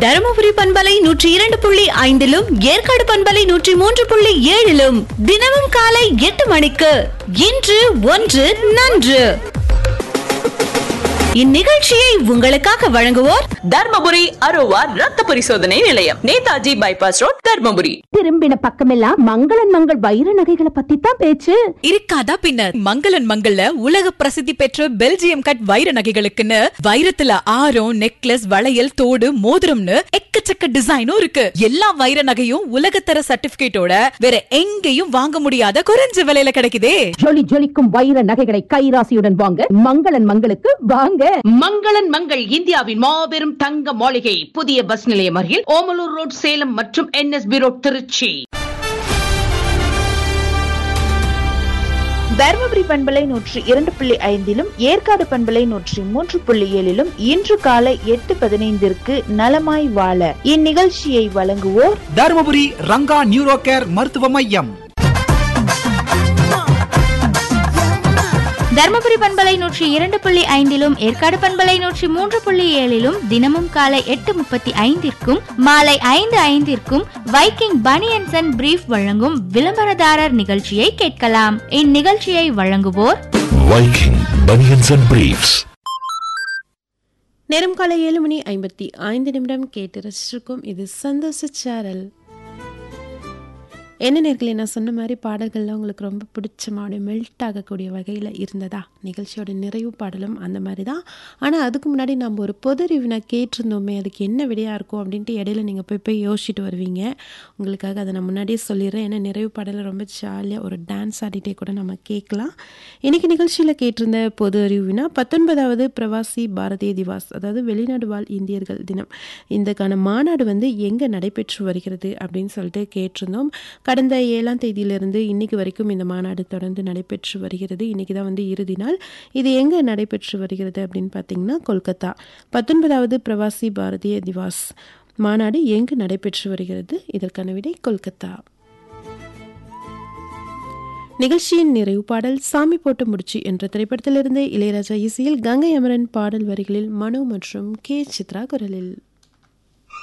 தருமபுரி பண்பலை நூற்றி இரண்டு புள்ளி ஐந்திலும் ஏற்காடு பண்பலை நூற்றி மூன்று புள்ளி ஏழிலும் தினமும் காலை எட்டு மணிக்கு இன்று ஒன்று நன்று இந்நிகழ்ச்சியை உங்களுக்காக வழங்குவோர் தர்மபுரி அரோவா ரத்த பரிசோதனை நிலையம் நேதாஜி பைபாஸ் ரோட் தர்மபுரி திரும்பின பக்கமெல்லாம் மங்களன் மங்கள் வைர நகைகளை பத்தி தான் பேச்சு இருக்காதா பின்ன மங்களன் மங்கள்ல உலக பிரசித்தி பெற்ற பெல்ஜியம் கட் வைர நகைகளுக்குன்னு வைரத்துல ஆரம் நெக்லஸ் வளையல் தோடு மோதிரம்னு எக்கச்சக்க டிசைனும் இருக்கு எல்லா வைர நகையும் உலகத்தர சர்டிபிகேட்டோட வேற எங்கேயும் வாங்க முடியாத குறைஞ்ச விலையில கிடைக்குதே ஜொலி ஜொலிக்கும் வைர நகைகளை கைராசியுடன் வாங்க மங்களன் மங்களுக்கு வாங்க மங்களன் மங்கள் இந்தியாவின் மாபெரும் தங்க மாளிகை புதிய பஸ் நிலையம் அருகில் ஓமலூர் ரோட் சேலம் மற்றும் என்எஸ்பி ரோட் திருச்சி தருமபுரி பண்பலை நூற்றி இரண்டு புள்ளி ஐந்திலும் ஏற்காடு பண்பலை நூற்றி மூன்று புள்ளி ஏழிலும் இன்று காலை எட்டு பதினைந்திற்கு நலமாய் வாழ இந்நிகழ்ச்சியை வழங்குவோர் தருமபுரி ரங்கா நியூரோ கேர் மருத்துவ மையம் தர்மபுரி பண்பலை நூற்றி இரண்டு புள்ளி ஐந்திலும் ஏற்காடு பண்பலை நூற்றி மூன்று புள்ளி ஏழிலும் தினமும் காலை எட்டு முப்பத்தி ஐந்திற்கும் மாலை ஐந்து ஐந்திற்கும் வைக்கிங் பனியன்சன் அண்ட் பிரீஃப் வழங்கும் விளம்பரதாரர் நிகழ்ச்சியை கேட்கலாம் இந்நிகழ்ச்சியை வழங்குவோர் Viking Bunions and Briefs. நேரம் காலை ஏழு மணி ஐம்பத்தி ஐந்து நிமிடம் கேட்டு ரசிச்சிருக்கோம் இது சந்தோஷ சேரல் என்ன நேர்களே நான் சொன்ன மாதிரி பாடல்கள்லாம் உங்களுக்கு ரொம்ப பிடிச்ச மாதிரி மெல்ட் ஆகக்கூடிய வகையில் இருந்ததா நிகழ்ச்சியோட நிறைவு பாடலும் அந்த மாதிரி தான் ஆனால் அதுக்கு முன்னாடி நம்ம ஒரு பொது ரிவ்யூனா கேட்டிருந்தோமே அதுக்கு என்ன விடையாக இருக்கும் அப்படின்ட்டு இடையில நீங்கள் போய் போய் யோசிச்சுட்டு வருவீங்க உங்களுக்காக அதை நான் முன்னாடியே சொல்லிடுறேன் ஏன்னா நிறைவு பாடலை ரொம்ப ஜாலியாக ஒரு டான்ஸ் ஆடிட்டே கூட நம்ம கேட்கலாம் இன்றைக்கி நிகழ்ச்சியில் கேட்டிருந்த பொது அறிவுனா பத்தொன்பதாவது பிரவாசி பாரதிய திவாஸ் அதாவது வெளிநாடு வாழ் இந்தியர்கள் தினம் இதுக்கான மாநாடு வந்து எங்கே நடைபெற்று வருகிறது அப்படின்னு சொல்லிட்டு கேட்டிருந்தோம் கடந்த ஏழாம் தேதியிலிருந்து இன்னைக்கு வரைக்கும் இந்த மாநாடு தொடர்ந்து நடைபெற்று வருகிறது இன்றைக்கி தான் வந்து இறுதி நாள் இது எங்கே நடைபெற்று வருகிறது அப்படின்னு பார்த்தீங்கன்னா கொல்கத்தா பத்தொன்பதாவது பிரவாசி பாரதிய திவாஸ் மாநாடு எங்கு நடைபெற்று வருகிறது இதற்கான விடை கொல்கத்தா நிகழ்ச்சியின் நிறைவு பாடல் சாமி போட்டு முடிச்சு என்ற திரைப்படத்திலிருந்து இளையராஜா இசையில் கங்கை அமரன் பாடல் வரிகளில் மனு மற்றும் கே சித்ரா குரலில்